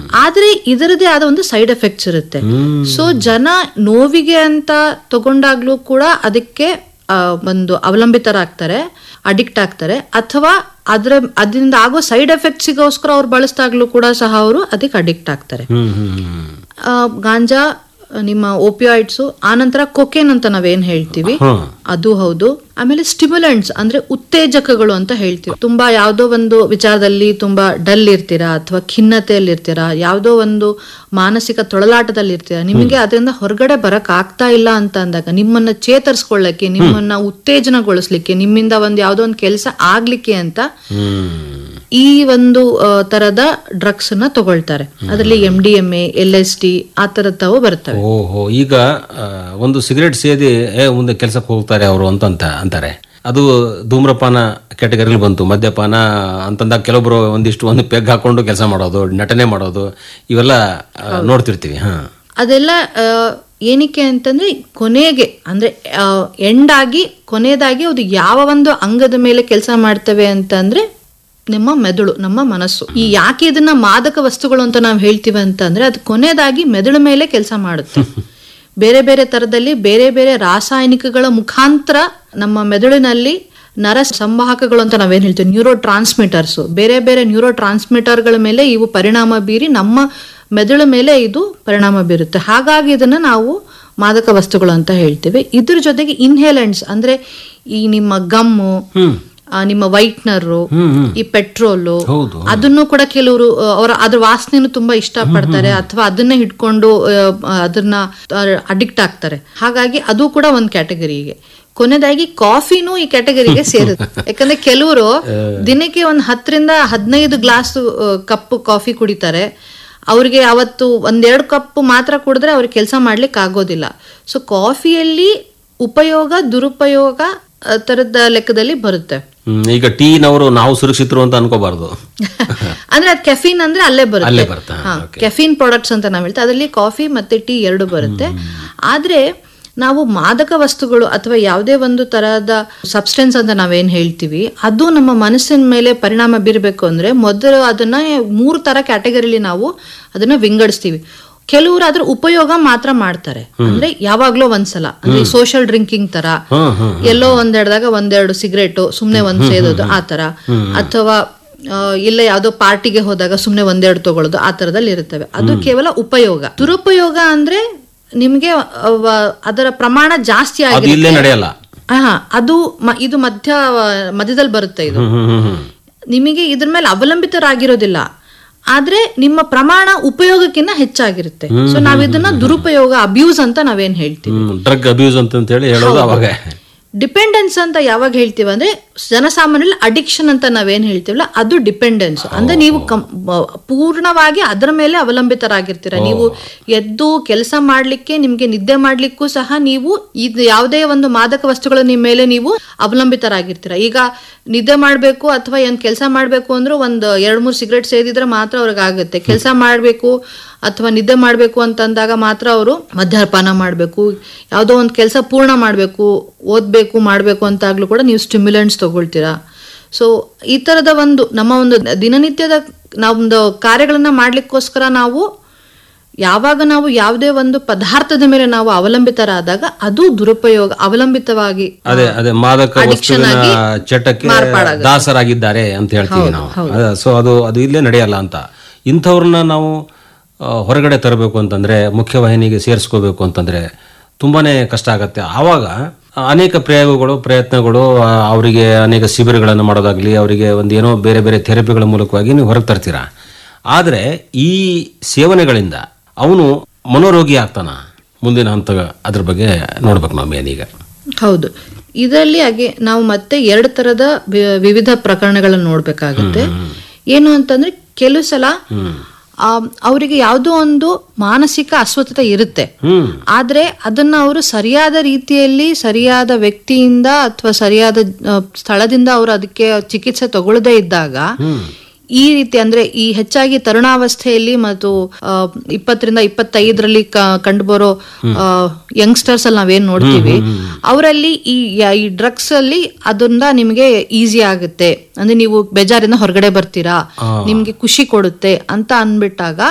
ಆದ್ರೆ ಇದರದೇ ಆದ ಒಂದು ಸೈಡ್ ಎಫೆಕ್ಟ್ಸ್ ಇರುತ್ತೆ ಸೊ ಜನ ನೋವಿಗೆ ಅಂತ ತಗೊಂಡಾಗ್ಲೂ ಕೂಡ ಅದಕ್ಕೆ ಆ, ಒಂದು ಅವಲಂಬಿತರಾಗ್ತಾರೆ ಅಡಿಕ್ಟ್ ಆಗ್ತಾರೆ ಅಥವಾ ಅದ್ರ ಅದರಿಂದ ಆಗೋ ಸೈಡ್ ಎಫೆಕ್ಟ್ಸಿಗೋಸ್ಕರ ಅವ್ರು ಬಳಸ್ದಾಗ್ಲೂ ಕೂಡ ಸಹ ಅವರು ಅದಕ್ಕೆ ಅಡಿಕ್ಟ್ ಆಗ್ತಾರೆ ಹ್ಮ್ ಹ್ಮ್ ಹ್ಮ್ ಆ, ಗಾಂಜಾ ನಿಮ್ಮ ಓಪಿಯಾಯ್ಡ್ಸು ಆನಂತರ ಕೊಕೇನ್ ಅಂತ ನಾವೇನ್ ಹೇಳ್ತೀವಿ ಹ್ಮ್ ಅದು ಹೌದು ಆಮೇಲೆ ಸ್ಟಿಮ್ಯುಲೆಂಟ್ಸ್ ಅಂದ್ರೆ ಉತ್ತೇಜಕಗಳು ಅಂತ ಹೇಳ್ತೀವಿ ತುಂಬಾ ಯಾವ್ದೋ ಒಂದು ವಿಚಾರದಲ್ಲಿ ತುಂಬಾ ಡಲ್ ಇರ್ತೀರಾ ಅಥವಾ ಖಿನ್ನತೆಯಲ್ಲಿ ಇರ್ತೀರಾ ಯಾವ್ದೋ ಒಂದು ಮಾನಸಿಕ ತೊಳಲಾಟದಲ್ಲಿ ಇರ್ತೀರಾ ನಿಮಗೆ ಅದರಿಂದ ಹೊರಗಡೆ ಬರಕ್ ಆಗ್ತಾ ಇಲ್ಲ ಅಂತ ಅಂದಾಗ ನಿಮ್ಮನ್ನ ಚೇತರಿಸ್ಕೊಳ್ಳಕ್ಕೆ ನಿಮ್ಮನ್ನ ಉತ್ತೇಜನಗೊಳಿಸ್ಲಿಕ್ಕೆ ನಿಮ್ಮಿಂದ ಒಂದು ಯಾವ್ದೋ ಒಂದು ಕೆಲಸ ಆಗ್ಲಿಕ್ಕೆ ಅಂತ ಹ್ಮ್ ಈ ಒಂದು ಆ, ತರದ ಡ್ರಗ್ಸ್ ನ ತಗೊಳ್ತಾರೆ ಅದರಲ್ಲಿ M D M A L S T ಆ ತರದವು ಬರ್ತವೆ ಓಹೋ ಈಗ ಆ, ಒಂದು ಸಿಗರೇಟ್ ಸೇದಿ ಏ ಮುಂದೆ ಕೆಲಸಕ್ಕೆ ಹೋಗ್ತಾರೆ ಅವರು ಅಂತಂತ ಅಂತಾರೆ ಅದು ಧೂಮ್ರಪಾನ ಕ್ಯಾಟಗರಿಲಿ ಬಂತು ಮದ್ಯಪಾನ ಅಂತಂದಾಗ ಕೆಲವೊಬ್ರು ಒಂದಿಷ್ಟು ಒಂದು ಪೆಗ್ ಹಾಕೊಂಡು ಕೆಲಸ ಮಾಡೋದು ನಟನೆ ಮಾಡೋದು ಇವೆಲ್ಲ ಆ, ನೋಡ್ತಿರ್ತೀವಿ ಹಾ ಅದೆಲ್ಲ ಆ, ಏನಕ್ಕೆ ಅಂತಂದ್ರೆ ಕೊನೆಗೆ ಅಂದ್ರೆ ಎಂಡ್ ಆಗಿ ಕೊನೆಯದಾಗಿ ಅದು ಯಾವ ಒಂದು ಅಂಗದ ಮೇಲೆ ಕೆಲಸ ಮಾಡ್ತವೆ ಅಂತಂದ್ರೆ ನಮ್ಮ ಮೆದುಳು ನಮ್ಮ ಮನಸ್ಸು ಈ ಯಾಕೆ ಇದನ್ನ ಮಾದಕ ವಸ್ತುಗಳು ಅಂತ ನಾವು ಹೇಳ್ತೀವಿ ಅಂತಂದ್ರೆ ಅದು ಕೊನೆಯದಾಗಿ ಮೆದುಳು ಮೇಲೆ ಕೆಲಸ ಮಾಡುತ್ತೆ ಬೇರೆ ಬೇರೆ ತರದಲ್ಲಿ ಬೇರೆ ಬೇರೆ ರಾಸಾಯನಿಕಗಳ ಮುಖಾಂತರ ನಮ್ಮ ಮೆದುಳಿನಲ್ಲಿ ನರ ಸಂವಾಹಕಗಳು ಅಂತ ನಾವೇನ್ ಹೇಳ್ತೀವಿ ನ್ಯೂರೋ ಟ್ರಾನ್ಸ್ಮಿಟರ್ಸ್ ಬೇರೆ ಬೇರೆ ನ್ಯೂರೋ ಟ್ರಾನ್ಸ್ಮಿಟರ್ಗಳ ಮೇಲೆ ಇವು ಪರಿಣಾಮ ಬೀರಿ ನಮ್ಮ ಮೆದುಳು ಮೇಲೆ ಇದು ಪರಿಣಾಮ ಬೀರುತ್ತೆ ಹಾಗಾಗಿ ಇದನ್ನ ನಾವು ಮಾದಕ ವಸ್ತುಗಳು ಅಂತ ಹೇಳ್ತೀವಿ ಇದ್ರ ಜೊತೆಗೆ ಇನ್ಹೇಲೆಂಟ್ಸ್ ಅಂದ್ರೆ ಈ ನಿಮ್ಮ ಗಮ್ಮು ಆ, ನಿಮ್ಮ ವೈಟ್ನರು ಈ ಪೆಟ್ರೋಲು ಹೌದು ಅದನ್ನು ಕೂಡ ಕೆಲವರು ಅವರ ಅದ್ರ ವಾಸನೆಯನ್ನು ತುಂಬಾ ಇಷ್ಟಪಡ್ತಾರೆ ಅಥವಾ ಅದನ್ನ ಹಿಡ್ಕೊಂಡು ಆ, ಅದನ್ನ ಅಡಿಕ್ಟ್ ಆಗ್ತಾರೆ ಹಾಗಾಗಿ ಅದು ಕೂಡ ಒಂದು ಕ್ಯಾಟಗರಿಗೆ ಕೊನೆದಾಗಿ ಕಾಫಿನೂ ಈ ಕ್ಯಾಟಗರಿಗೆ ಸೇರುತ್ತೆ ಯಾಕಂದ್ರೆ ಕೆಲವರು ದಿನಕ್ಕೆ ಒಂದ್ ಹತ್ತರಿಂದ ಹದಿನೈದು ಗ್ಲಾಸ್ ಕಪ್ ಕಾಫಿ ಕುಡಿತಾರೆ ಅವ್ರಿಗೆ ಅವತ್ತು ಒಂದೆರಡು ಕಪ್ ಮಾತ್ರ ಕುಡಿದ್ರೆ ಅವ್ರಿಗೆ ಕೆಲಸ ಮಾಡ್ಲಿಕ್ಕೆ ಆಗೋದಿಲ್ಲ ಸೊ ಕಾಫಿಯಲ್ಲಿ ಉಪಯೋಗ ದುರುಪಯೋಗ ಆ, ತರದ ಲೆಕ್ಕದಲ್ಲಿ ಬರುತ್ತೆ ಹ್ಮ್, ಈಗ ಟೀನವರು ನಾವು ಸುರಕ್ಷಿತರು ಅಂತ ಅನ್ಕೋಬಾರ್ದು ಅಂದ್ರೆ ಅದು ಕೆಫಿನ್ ಅಂದ್ರೆ ಅಲ್ಲೇ ಅಲ್ಲೇ ಬರುತ್ತೆ ಬರ್ತಾ ಹಾ ಕೆಫಿನ್ ಪ್ರಾಡಕ್ಟ್ಸ್ ಅಂತ ನಾವು ಹೇಳ್ತೀವಿ ಅದರಲ್ಲಿ ಕಾಫಿ ಮತ್ತೆ ಟೀ ಎರಡು ಬರುತ್ತೆ ಆದ್ರೆ ನಾವು ಮಾದಕ ವಸ್ತುಗಳು ಅಥವಾ ಯಾವುದೇ ಒಂದು ತರಹದ ಸಬ್ಸ್ಟೆನ್ಸ್ ಅಂತ ನಾವೇನ್ ಹೇಳ್ತೀವಿ ಅದು ನಮ್ಮ ಮನಸ್ಸಿನ ಮೇಲೆ ಪರಿಣಾಮ ಬೀರಬೇಕು ಅಂದ್ರೆ ಮೊದಲು ಅದನ್ನ ಮೂರು ತರ ಕ್ಯಾಟಗರಿಲಿ ನಾವು ಅದನ್ನ ವಿಂಗಡಿಸ್ತೀವಿ ಕೆಲವರು ಅದ್ರ ಉಪಯೋಗ ಮಾತ್ರ ಮಾಡ್ತಾರೆ ಅಂದ್ರೆ ಯಾವಾಗ್ಲೋ ಒಂದ್ಸಲ ಅಂದ್ರೆ ಸೋಷಿಯಲ್ ಡ್ರಿಂಕಿಂಗ್ ತರ ಹ್ಮ್ ಹ್ಮ್ ಎಲ್ಲೋ ಒಂದೆರದಾಗ ಒಂದೆರಡು ಸಿಗರೇಟು ಸುಮ್ನೆ ಒಂದ್ ಸೇದೋದು ಆ ತರ ಅಥವಾ ಆ, ಇಲ್ಲ ಯಾವ್ದೋ ಪಾರ್ಟಿಗೆ ಹೋದಾಗ ಸುಮ್ನೆ ಒಂದೆರಡು ತಗೊಳ್ಳೋದು ಆ ತರದಲ್ಲಿ ಇರುತ್ತವೆ ಅದು ಕೇವಲ ಉಪಯೋಗ ದುರುಪಯೋಗ ಅಂದ್ರೆ ನಿಮ್ಗೆ ಅವ, ಅದರ ಪ್ರಮಾಣ ಜಾಸ್ತಿ ಅದು ಆಗಿ ಇಲ್ಲೇ ನಡೆಯಲ್ಲ ಹಾ ಅದು ಮ- ಇದು ಮಧ್ಯ ಮಧ್ಯದಲ್ಲಿ ಬರುತ್ತೆ ಇದು ಹ್ಮ್ ಹ್ಮ್ ಹ್ಮ್ ನಿಮಗೆ ಇದ್ರ ಮೇಲೆ ಅವಲಂಬಿತರಾಗಿರೋದಿಲ್ಲ ಆದ್ರೆ ನಿಮ್ಮ ಪ್ರಮಾಣ ಉಪಯೋಗಕ್ಕಿಂತ ಹೆಚ್ಚಾಗಿರುತ್ತೆ ಸೊ ನಾವ್ ಇದನ್ನ ದುರುಪಯೋಗ ಅಬ್ಯೂಸ್ ಅಂತ ನಾವೇನ್ ಹೇಳ್ತೀವಿ ಹ್ಮ್ ಡ್ರಗ್ ಅಬ್ಯೂಸ್ ಅಂತ ಹೇಳಿ ಹೇಳೋದು ಅವಾಗ ಡಿಪೆಂಡೆನ್ಸ್ ಅಂತ ಯಾವಾಗ ಹೇಳ್ತೀವಿ ಅಂದ್ರೆ ಜನಸಾಮಾನ್ಯರಲ್ಲಿ ಅಡಿಕ್ಷನ್ ಅಂತ ನಾವೇನ್ ಹೇಳ್ತೀವಲ್ಲ ಅದು ಡಿಪೆಂಡೆನ್ಸ್ ಅಂದ್ರೆ ನೀವು ಕಂ- ಬ- ಪೂರ್ಣವಾಗಿ ಅದರ ಮೇಲೆ ಅವಲಂಬಿತರಾಗಿರ್ತೀರ ನೀವು ಎದ್ದು ಕೆಲಸ ಮಾಡ್ಲಿಕ್ಕೆ ನಿಮ್ಗೆ ನಿದ್ದೆ ಮಾಡ್ಲಿಕ್ಕೂ ಸಹ ನೀವು ಇದು ಯಾವುದೇ ಒಂದು ಮಾದಕ ವಸ್ತುಗಳ ನಿಮ್ಮ ಮೇಲೆ ನೀವು ಅವಲಂಬಿತರಾಗಿರ್ತೀರ ಈಗ ನಿದ್ದೆ ಮಾಡ್ಬೇಕು ಅಥವಾ ಏನ್ ಕೆಲಸ ಮಾಡ್ಬೇಕು ಅಂದ್ರೂ ಒಂದ್ ಎರಡ್ ಮೂರ್ ಸಿಗರೇಟ್ ಸೇದಿದ್ರೆ ಮಾತ್ರ ಅವ್ರಿಗೆ ಆಗುತ್ತೆ ಕೆಲಸ ಮಾಡ್ಬೇಕು ಅಥವಾ ನಿದ್ದೆ ಮಾಡ್ಬೇಕು ಅಂತಂದಾಗ ಮಾತ್ರ ಅವರು ಮದ್ಯಪಾನ ಮಾಡ್ಬೇಕು ಯಾವುದೋ ಒಂದು ಕೆಲಸ ಪೂರ್ಣ ಮಾಡ್ಬೇಕು ಓದ್ಬೇಕು ಮಾಡ್ಬೇಕು ಅಂತಾಗ್ಲೂ ಕೂಡ ನೀವು ಸ್ಟಿಮ್ಯುಲೆಂಟ್ಸ್ ತಗೊಳ್ತೀರಾ ಸೊ ಈ ತರದ ಒಂದು ನಮ್ಮ ಒಂದು ದಿನನಿತ್ಯದ ನಮ್ದು ಕಾರ್ಯಗಳನ್ನ ಮಾಡ್ಲಿಕ್ಕೋಸ್ಕರ ನಾವು ಯಾವಾಗ ನಾವು ಯಾವುದೇ ಒಂದು ಪದಾರ್ಥದ ಮೇಲೆ ನಾವು ಅವಲಂಬಿತರಾದಾಗ ಅದು ದುರುಪಯೋಗ ಅವಲಂಬಿತವಾಗಿ ಅದೇ ಅದೇ ಮಾದಕ Addiction ವಸ್ತುವಿನ ಆಗಿ ಚಟಕ್ಕೆ ಮಾರ್ಪಾಡಾಗುತ್ತೆ. ದಾಸರಾಗಿದ್ದಾರೆ ಅಂತ ಹೇಳ್ತೀವಿ ನಾವು ಸೊ ಅದು ಅದು ಇಲ್ಲೇ ನಡೆಯಲ್ಲ ಅಂತ ಇಂಥವ್ರನ್ನ ನಾವು ಆ, ಹೊರಗಡೆ ತರಬೇಕು ಅಂತಂದ್ರೆ ಮುಖ್ಯವಾಹಿನಿಗೆ ಸೇರಿಸ್ಕೋಬೇಕು ಅಂತಂದ್ರೆ ತುಂಬಾನೇ ಕಷ್ಟ ಆಗತ್ತೆ ಆವಾಗ ಅನೇಕ ಪ್ರಯೋಗಗಳು ಪ್ರಯತ್ನಗಳು ಆ, ಅವರಿಗೆ ಅನೇಕ ಶಿಬಿರಗಳನ್ನು ಮಾಡೋದಾಗ್ಲಿ ಅವರಿಗೆ ಒಂದು ಏನೋ ಬೇರೆ ಬೇರೆ ಥೆರಪಿಗಳ ಮೂಲಕವಾಗಿ ನೀವು ಹೊರಗೆ ತರ್ತೀರಾ ಆದರೆ ಈ ಸೇವನೆಗಳಿಂದ ಅವನು ಮನೋರೋಗಿ ಆಗ್ತಾನ ಮುಂದಿನ ಹಂತ ಅದ್ರ ಬಗ್ಗೆ ನೋಡ್ಬೇಕು ನಾವು ಮೇನ್ ಈಗ ಹೌದು ಇದರಲ್ಲಿ ಹಾಗೆ ನಾವು ಮತ್ತೆ ಎರಡು ತರದ ವಿ- ವಿವಿಧ ಪ್ರಕರಣಗಳನ್ನು ನೋಡ್ಬೇಕಾಗುತ್ತೆ ಏನು ಅಂತಂದ್ರೆ ಕೆಲವು ಸಲ ಆ, ಅವರಿಗೆ ಯಾವುದೋ ಒಂದು ಮಾನಸಿಕ ಅಸ್ವಸ್ಥತೆ ಇರುತ್ತೆ ಹ್ಮ್ ಆದ್ರೆ ಅದನ್ನ ಅವರು ಸರಿಯಾದ ರೀತಿಯಲ್ಲಿ ಸರಿಯಾದ ವ್ಯಕ್ತಿಯಿಂದ ಅಥವಾ ಸರಿಯಾದ ಆ, ಸ್ಥಳದಿಂದ ಅವರು ಅದಕ್ಕೆ ಚಿಕಿತ್ಸೆ ತಗೊಳ್ಳದೇ ಇದ್ದಾಗ ಈ ರೀತಿ ಅಂದ್ರೆ ಈ ಹೆಚ್ಚಾಗಿ ತರುಣಾವಸ್ಥೆಯಲ್ಲಿ ಮತ್ತು ಆ, ಇಪ್ಪತ್ತರಿಂದ ಇಪ್ಪತ್ತೈದರಲ್ಲಿ ಕಂಡುಬರೋ ಯಂಗ್ಸ್ಟರ್ಸ್ ಅಲ್ಲಿ ನಾವೇನ್ ನೋಡ್ತೀವಿ ಅವರಲ್ಲಿ ಈ ಯ- ಈ ಡ್ರಗ್ಸ್ ಅಲ್ಲಿ ಅದರಿಂದ ನಿಮಗೆ ಈಸಿ ಆಗುತ್ತೆ ಅಂದ್ರೆ ನೀವು ಬೇಜಾರಿಂದ ಹೊರಗಡೆ ಬರ್ತೀರಾ ನಿಮ್ಗೆ ಖುಷಿ ಕೊಡುತ್ತೆ ಅಂತ ಅಂದ್ಬಿಟ್ಟಾಗ